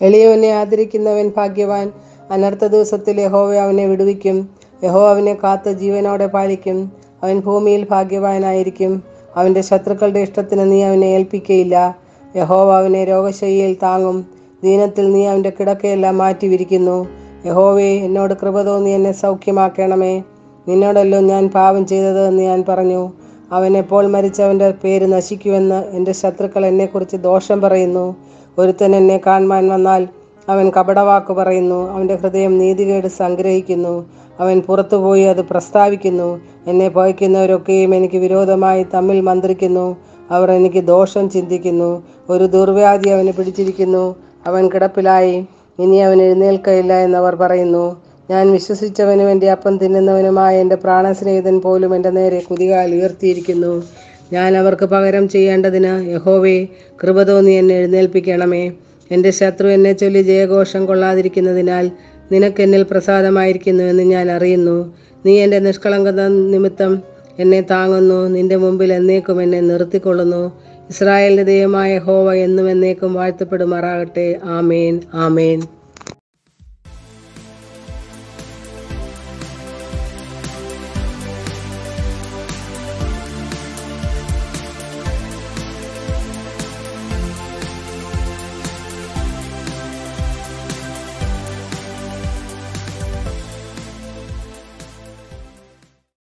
എളിയവനെ ആദരിക്കുന്നവൻ ഭാഗ്യവാൻ അനർത്ഥ ദിവസത്തിൽ യഹോവ അവനെ വിടുവിക്കും യഹോ അവനെ കാത്ത് ജീവനോടെ പാലിക്കും അവൻ ഭൂമിയിൽ ഭാഗ്യവാനായിരിക്കും അവൻ്റെ ശത്രുക്കളുടെ ഇഷ്ടത്തിന് നീ അവനെ ഏൽപ്പിക്കയില്ല യഹോവ അവനെ രോഗശയ്യയിൽ താങ്ങും ദീനത്തിൽ നീ അവൻ്റെ കിടക്കയെല്ലാം മാറ്റി വിരിക്കുന്നു യഹോവേ എന്നോട് കൃപ തോന്നി എന്നെ സൗഖ്യമാക്കണമേ നിന്നോടല്ലോ ഞാൻ പാപം ചെയ്തത് എന്ന് ഞാൻ പറഞ്ഞു അവൻ എപ്പോൾ മരിച്ചവൻ്റെ പേര് നശിക്കുമെന്ന് എൻ്റെ ശത്രുക്കൾ എന്നെക്കുറിച്ച് ദോഷം പറയുന്നു ഒരുത്തൻ എന്നെ കാണുവാൻ വന്നാൽ അവൻ കപടവാക്ക് പറയുന്നു അവൻ്റെ ഹൃദയം നീതികേട് സംഗ്രഹിക്കുന്നു അവൻ പുറത്തുപോയി അത് പ്രസ്താവിക്കുന്നു എന്നെ പകയ്ക്കുന്നവരൊക്കെയും എനിക്ക് വിരോധമായി തമ്മിൽ മന്ത്രിക്കുന്നു അവർ എനിക്ക് ദോഷം ചിന്തിക്കുന്നു ഒരു ദുർവ്യാധി അവനെ പിടിച്ചിരിക്കുന്നു അവൻ കിടപ്പിലായി ഇനി അവൻ എഴുന്നേൽക്കയില്ല എന്നവർ പറയുന്നു ഞാൻ വിശ്വസിച്ചവനും എൻ്റെ അപ്പം തിന്നുന്നവനുമായ എൻ്റെ പ്രാണസ്നേഹിതൻ പോലും എൻ്റെ നേരെ കുതികാൽ ഉയർത്തിയിരിക്കുന്നു ഞാൻ അവർക്ക് പകരം ചെയ്യേണ്ടതിന് യഹോവേ കൃപ തോന്നി എന്നെ എഴുന്നേൽപ്പിക്കണമേ എൻ്റെ ശത്രു എന്നെ ചൊല്ലി ജയഘോഷം കൊള്ളാതിരിക്കുന്നതിനാൽ നിനക്കെന്നിൽ പ്രസാദമായിരിക്കുന്നുവെന്ന് ഞാൻ അറിയുന്നു നീ എൻ്റെ നിഷ്കളങ്കത നിമിത്തം എന്നെ താങ്ങുന്നു നിന്റെ മുമ്പിൽ എന്നേക്കും എന്നെ നിർത്തിക്കൊള്ളുന്നു ഇസ്രായേലിൻ്റെ ദൈവമായ ഹോവ എന്നും എന്നേക്കും വാഴ്ത്തപ്പെടുമാറാകട്ടെ ആമേൻ ആമേൻ